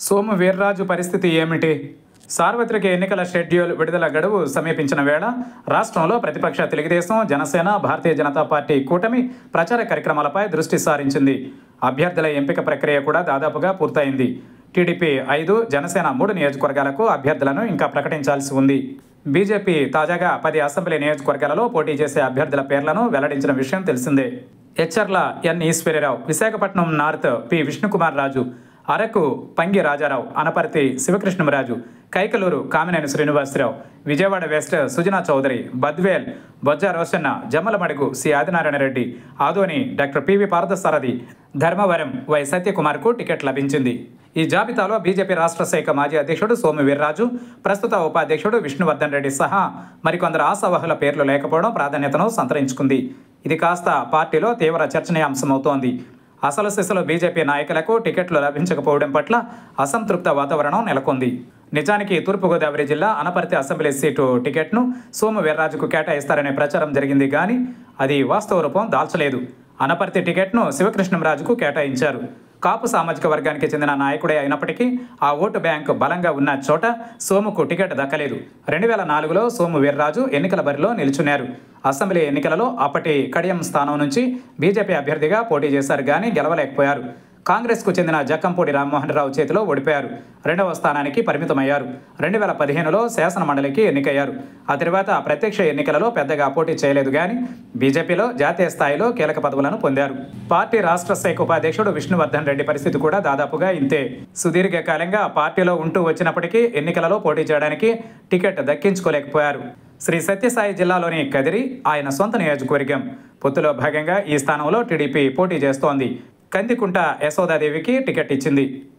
సోము వీర్రాజు పరిస్థితి ఏమిటి సార్వత్రిక ఎన్నికల షెడ్యూల్ విడుదల గడువు సమీపించిన వేళ రాష్ట్రంలో ప్రతిపక్ష తెలుగుదేశం జనసేన భారతీయ జనతా పార్టీ కూటమి ప్రచార కార్యక్రమాలపై దృష్టి సారించింది అభ్యర్థుల ఎంపిక ప్రక్రియ కూడా దాదాపుగా పూర్తయింది టీడీపీ ఐదు జనసేన మూడు నియోజకవర్గాలకు అభ్యర్థులను ఇంకా ప్రకటించాల్సి ఉంది బీజేపీ తాజాగా పది అసెంబ్లీ నియోజకవర్గాలలో పోటీ చేసే అభ్యర్థుల పేర్లను వెల్లడించిన విషయం తెలిసిందే హెచ్ఆర్ల N Eswara Rao Visakhapatnam north P Vishnu Kumar Raju Araku Pangi Raja Rao Anaparthi Siva Krishnam Raju Kaikaluru Kamineni Srinivasa Rao Vijayawada west Sujana Chowdary Badvel Bojja Roshanna Jammalamadugu C Adinarayana Reddy Adoni doctor PV Parthasarathy Dharmavaram Y సత్యకుమార్కు టికెట్ లభించింది ఈ జాబితాలో బీజేపీ రాష్ట్ర శాఖ మాజీ అధ్యక్షుడు సోము వీర్రాజు ప్రస్తుత ఉపాధ్యక్షుడు విష్ణువర్ధన్ రెడ్డి సహా మరికొందరు ఆశావహుల పేర్లు లేకపోవడం ప్రాధాన్యతను సంతరించుకుంది ఇది కాస్త పార్టీలో తీవ్ర చర్చనీయాంశమవుతోంది అసలు సిసలు బీజేపీ నాయకులకు టికెట్లు లభించకపోవడం పట్ల అసంతృప్త వాతావరణం నెలకొంది నిజానికి తూర్పుగోదావరి జిల్లా అనపర్తి అసెంబ్లీ సీటు టికెట్ను సోము వీర్రాజుకు కేటాయిస్తారనే ప్రచారం జరిగింది కానీ అది వాస్తవ రూపం దాల్చలేదు అనపర్తి టికెట్ను శివకృష్ణంరాజుకు కేటాయించారు కాపు సామాజిక వర్గానికి చెందిన నాయకుడే అయినప్పటికీ ఆ ఓటు బ్యాంకు బలంగా ఉన్న చోట సోముకు టికెట్ దక్కలేదు రెండు వేల నాలుగులో సోము వీర్రాజు ఎన్నికల బరిలో నిలుచున్నారు అసెంబ్లీ ఎన్నికలలో అప్పటి కడియం స్థానం నుంచి బీజేపీ అభ్యర్థిగా పోటీ చేశారు కానీ గెలవలేకపోయారు కాంగ్రెస్కు చెందిన జక్కంపూడి రామ్మోహన్ రావు చేతిలో ఓడిపోయారు రెండవ స్థానానికి పరిమితమయ్యారు రెండు వేల పదిహేనులో శాసన మండలికి ఎన్నికయ్యారు ఆ తర్వాత ప్రత్యక్ష ఎన్నికలలో పెద్దగా పోటీ చేయలేదు కానీ బీజేపీలో జాతీయ స్థాయిలో కీలక పదవులను పొందారు పార్టీ రాష్ట్ర శాఖ ఉపాధ్యక్షుడు విష్ణువర్ధన్ రెడ్డి పరిస్థితి కూడా దాదాపుగా ఇంతే సుదీర్ఘకాలంగా పార్టీలో ఉంటూ వచ్చినప్పటికీ ఎన్నికలలో పోటీ చేయడానికి టికెట్ దక్కించుకోలేకపోయారు శ్రీ సత్యసాయి జిల్లాలోని కదిరి ఆయన సొంత నియోజకవర్గం పొత్తులో భాగంగా ఈ స్థానంలో టీడీపీ పోటీ చేస్తోంది కందికుంట యశోదాదేవికి టికెట్ ఇచ్చింది